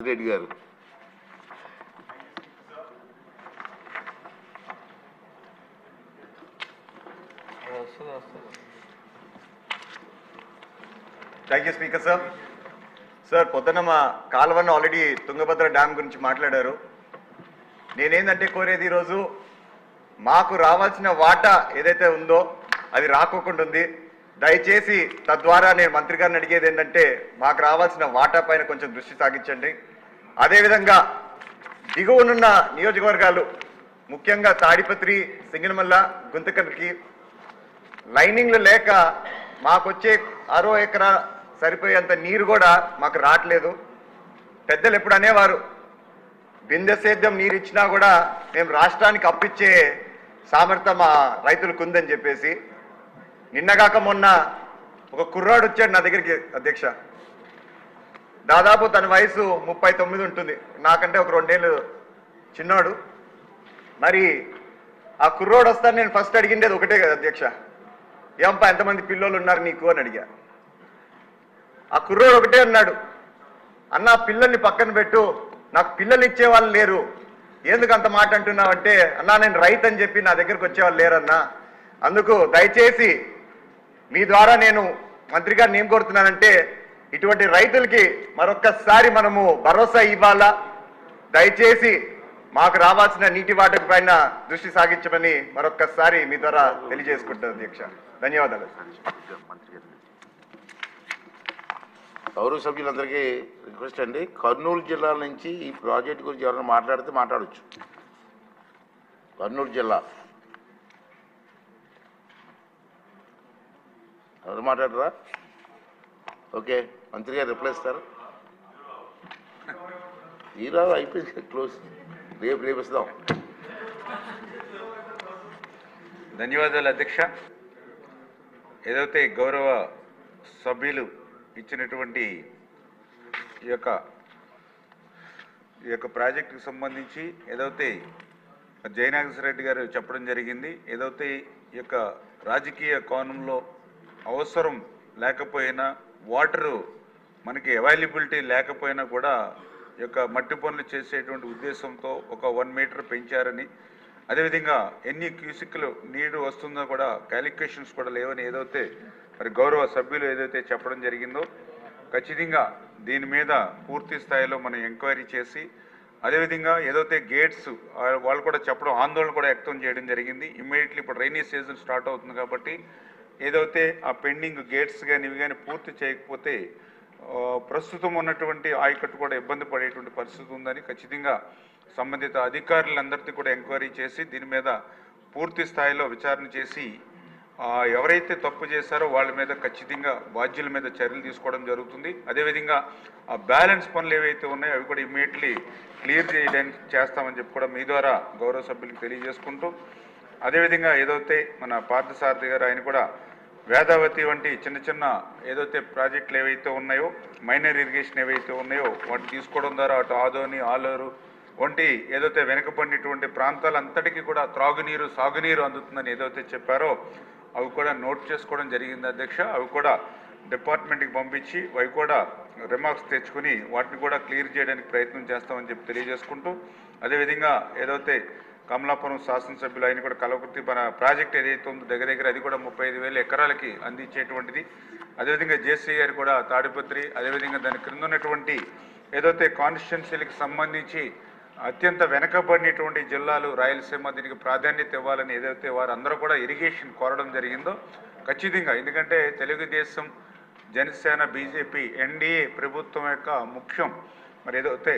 Reddy garu thank you speaker sir sir పొద్దున్న మా కాలువన్న already Tungabhadra dam గురించి మాట్లాడారు నేనేందంటే కోరేది ఈరోజు మాకు రావాల్సిన వాటా ఏదైతే ఉందో అది రాకోకుండా ఉంది దయచేసి తద్వారా నేను మంత్రి గారిని అడిగేది ఏంటంటే మాకు రావాల్సిన వాటా పైన కొంచెం దృష్టి సాగించండి అదేవిధంగా దిగువనున్న నియోజకవర్గాలు ముఖ్యంగా తాడిపత్రి సింగనమల్ల గుంతకల్కి లైనింగ్లు లేక మాకొచ్చే అరవై ఎకరా సరిపోయేంత నీరు కూడా మాకు రావట్లేదు పెద్దలు ఎప్పుడు అనేవారు బిందె సేద్యం నీరు ఇచ్చినా కూడా మేము రాష్ట్రానికి అప్పిచ్చే సామర్థ్యం మా రైతులకు ఉందని చెప్పేసి నిన్నగాక మొన్న ఒక కుర్రాడు వచ్చాడు నా దగ్గరికి అధ్యక్ష దాదాపు తన వయసు ముప్పై తొమ్మిది ఉంటుంది నాకంటే ఒక రెండేళ్ళు చిన్నోడు మరి ఆ కుర్రోడు వస్తాను నేను ఫస్ట్ అడిగిండేది ఒకటే కదా అధ్యక్ష ఏంపా ఎంతమంది పిల్లోళ్ళు ఉన్నారు నీకు అని అడిగా ఆ కుర్రోడు ఒకటే అన్నాడు అన్న పిల్లల్ని పక్కన పెట్టు నాకు పిల్లలు ఇచ్చే వాళ్ళు లేరు ఎందుకు అంత మాట అంటున్నావంటే అన్నా నేను రైతు అని చెప్పి నా దగ్గరకు వచ్చేవాళ్ళు లేరన్నా అందుకు దయచేసి మీ ద్వారా నేను మంత్రి గారిని ఏం కోరుతున్నానంటే ఇటువంటి రైతులకి మరొక్కసారి మనము భరోసా ఇవ్వాలా దయచేసి మాకు రావాల్సిన నీటి వాటకు పైన దృష్టి సాగించమని మరొక్కసారి మీ ద్వారా తెలియజేసుకుంటాను అధ్యక్ష ధన్యవాదాలు మంత్రి గారు గౌరవ సభ్యులందరికీ రిక్వెస్ట్ అండి కర్నూలు జిల్లా నుంచి ఈ ప్రాజెక్ట్ గురించి ఎవరైనా మాట్లాడితే మాట్లాడొచ్చు కర్నూలు జిల్లా ఎవరు మాట్లాడరా ఓకే మంత్రి గారు రిప్లై ఇస్తారు ఈరోజు అయిపోయింది క్లోజ్ రేపు రేపు ఇస్తాం ధన్యవాదాలు అధ్యక్ష ఏదైతే గౌరవ సభ్యులు ఇచ్చినటువంటి ఈ యొక్క ఈ యొక్క ప్రాజెక్టుకు సంబంధించి ఏదైతే జయనాగేశ్వర రెడ్డి గారు చెప్పడం జరిగింది ఏదైతే ఈ యొక్క రాజకీయ కోణంలో అవసరం లేకపోయినా వాటరు మనకి అవైలబిలిటీ లేకపోయినా కూడా ఈ యొక్క మట్టి పనులు చేసేటువంటి ఉద్దేశంతో ఒక వన్ మీటర్ పెంచారని అదేవిధంగా ఎన్ని క్యూసిక్లు నీరు వస్తుందో కూడా క్యాలిక్యులేషన్స్ కూడా లేవని ఏదైతే మరి గౌరవ సభ్యులు ఏదైతే చెప్పడం జరిగిందో ఖచ్చితంగా దీని మీద పూర్తి స్థాయిలో మనం ఎంక్వైరీ చేసి అదేవిధంగా ఏదైతే గేట్స్ వాళ్ళు కూడా చెప్పడం ఆందోళన కూడా వ్యక్తం చేయడం జరిగింది ఇమ్మీడియట్లీ ఇప్పుడు రైనీ సీజన్ స్టార్ట్ అవుతుంది కాబట్టి ఏదైతే ఆ పెండింగ్ గేట్స్ కానీ ఇవి కానీ పూర్తి చేయకపోతే ఆ, ప్రస్తుతం ఉన్నటువంటి ఆయకట్టు కూడా ఇబ్బంది పడేటువంటి పరిస్థితి ఉందని ఖచ్చితంగా సంబంధిత అధికారులందరినీ కూడా ఎంక్వైరీ చేసి దీని మీద పూర్తి స్థాయిలో విచారణ చేసి ఆ, ఎవరైతే తప్పు చేశారో వాళ్ళ మీద ఖచ్చితంగా బాధ్యుల మీద చర్యలు తీసుకోవడం జరుగుతుంది అదేవిధంగా ఆ బ్యాలెన్స్ పనులు ఏవైతే ఉన్నాయో అవి కూడా ఇమ్మీడియట్లీ క్లియర్ చేయడానికి చేస్తామని చెప్పి కూడా మీ ద్వారా గౌరవ సభ్యులకు తెలియజేసుకుంటూ అదేవిధంగా ఏదైతే మన పార్థసారథి గారు ఆయన కూడా వేదావతి వంటి చిన్న చిన్న ఏదైతే ప్రాజెక్టులు ఏవైతే ఉన్నాయో మైనర్ ఇరిగేషన్ ఏవైతే ఉన్నాయో వాటిని తీసుకోవడం ద్వారా అటు ఆదోని ఆలూరు వంటి ఏదైతే వెనుకబడినటువంటి ప్రాంతాలంతటికీ కూడా త్రాగునీరు సాగునీరు అందుతుందని ఏదైతే చెప్పారో అవి కూడా నోట్ చేసుకోవడం జరిగింది అధ్యక్ష అవి కూడా డిపార్ట్మెంట్కి పంపించి అవి కూడా రిమార్క్స్ తెచ్చుకుని వాటిని కూడా క్లియర్ చేయడానికి ప్రయత్నం చేస్తామని చెప్పి తెలియజేసుకుంటూ అదేవిధంగా ఏదైతే కమలాపురం శాసనసభ్యులు ఆయన కూడా కలవకుర్తి మన ప్రాజెక్ట్ ఏదైతే ఉందో దగ్గర దగ్గర అది కూడా ముప్పై ఐదు వేల ఎకరాలకి అందించేటువంటిది అదేవిధంగా జేసీ గారు కూడా తాడిపత్రి అదేవిధంగా దాని క్రింద ఉన్నటువంటి ఏదైతే కాన్స్టిట్యున్సీలకు సంబంధించి అత్యంత వెనకబడినటువంటి జిల్లాలు రాయలసీమ దీనికి ప్రాధాన్యత ఇవ్వాలని ఏదైతే వారందరూ కూడా ఇరిగేషన్ కోరడం జరిగిందో ఖచ్చితంగా ఎందుకంటే తెలుగుదేశం జనసేన బీజేపీ ఎన్డీఏ ప్రభుత్వం యొక్క ముఖ్యం మరి ఏదైతే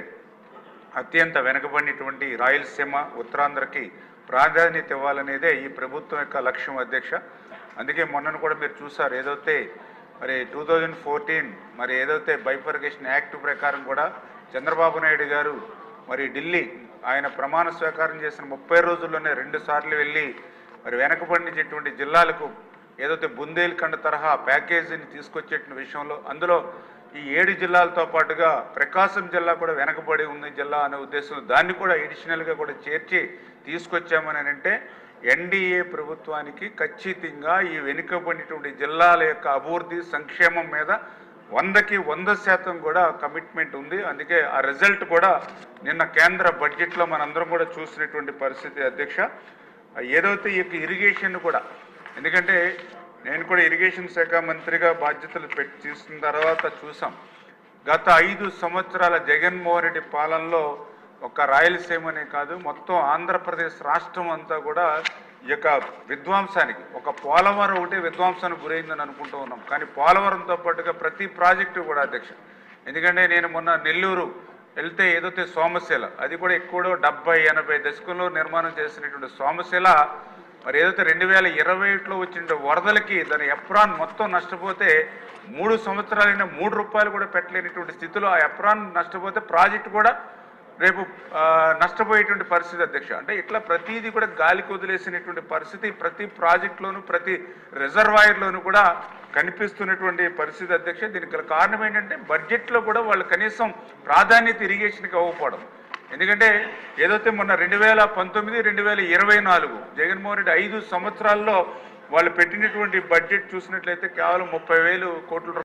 అత్యంత వెనుకబడినటువంటి రాయలసీమ ఉత్తరాంధ్రకి ప్రాధాన్యత ఇవ్వాలనేదే ఈ ప్రభుత్వం యొక్క లక్ష్యం అధ్యక్ష అందుకే మొన్నను కూడా మీరు చూసారు ఏదైతే మరి టూ థౌజండ్ ఫోర్టీన్ మరి ఏదైతే బైఫర్గేషన్ యాక్ట్ ప్రకారం కూడా చంద్రబాబు నాయుడు గారు మరి ఢిల్లీ ఆయన ప్రమాణ స్వీకారం చేసిన ముప్పై రోజుల్లోనే రెండు సార్లు వెళ్ళి మరి వెనకబడినటువంటి జిల్లాలకు ఏదైతే బుందేల్ఖండ్ తరహా ప్యాకేజీని తీసుకొచ్చేటువంటి విషయంలో అందులో ఈ ఏడు జిల్లాలతో పాటుగా ప్రకాశం జిల్లా కూడా వెనకబడి ఉంది జిల్లా అనే ఉద్దేశం దాన్ని కూడా ఎడిషనల్గా కూడా చేర్చి తీసుకొచ్చామని అంటే ఎన్డీఏ ప్రభుత్వానికి ఖచ్చితంగా ఈ వెనుకబడినటువంటి జిల్లాల యొక్క అభివృద్ధి సంక్షేమం మీద వందకి వంద శాతం కూడా కమిట్మెంట్ ఉంది అందుకే ఆ రిజల్ట్ కూడా నిన్న కేంద్ర బడ్జెట్లో మనందరం కూడా చూసినటువంటి పరిస్థితి అధ్యక్ష ఏదైతే ఈ యొక్క ఇరిగేషన్ కూడా ఎందుకంటే నేను కూడా ఇరిగేషన్ శాఖ మంత్రిగా బాధ్యతలు పెట్టి తీసుకున్న తర్వాత చూసాం గత ఐదు సంవత్సరాల జగన్మోహన్ రెడ్డి పాలనలో ఒక రాయలసీమనే కాదు మొత్తం ఆంధ్రప్రదేశ్ రాష్ట్రం అంతా కూడా ఈ యొక్క విధ్వంసానికి ఒక పోలవరం ఒకటి విధ్వంసానికి గురైందని అనుకుంటూ ఉన్నాం కానీ పోలవరంతో పాటుగా ప్రతి ప్రాజెక్టు కూడా అధ్యక్ష ఎందుకంటే నేను మొన్న నెల్లూరు వెళ్తే ఏదైతే సోమశిల అది కూడా ఎక్కువ డెబ్బై ఎనభై దశకంలో నిర్మాణం చేసినటువంటి సోమశిల మరి ఏదైతే రెండు వేల ఇరవై ఒకటిలో వచ్చిన వరదలకి దాని ఎప్రాన్ మొత్తం నష్టపోతే మూడు సంవత్సరాలైనా మూడు రూపాయలు కూడా పెట్టలేనటువంటి స్థితిలో ఆ ఎప్రాన్ నష్టపోతే ప్రాజెక్ట్ కూడా రేపు ఆ, నష్టపోయేటువంటి పరిస్థితి అధ్యక్ష అంటే ఇట్లా ప్రతిదీ కూడా గాలికి వదిలేసినటువంటి పరిస్థితి ప్రతి ప్రాజెక్టులోను ప్రతి రిజర్వాయర్లోను కూడా కనిపిస్తున్నటువంటి పరిస్థితి అధ్యక్ష దీనికి గల కారణం ఏంటంటే బడ్జెట్లో కూడా వాళ్ళు కనీసం ప్రాధాన్యత ఇరిగేషన్కి ఇవ్వకపోవడం ఎందుకంటే ఏదైతే మొన్న రెండు వేల పంతొమ్మిది రెండు వేల ఇరవై నాలుగు జగన్మోహన్ రెడ్డి ఐదు సంవత్సరాల్లో వాళ్ళు పెట్టినటువంటి బడ్జెట్ చూసినట్లయితే కేవలం ముప్పై వేలు కోట్ల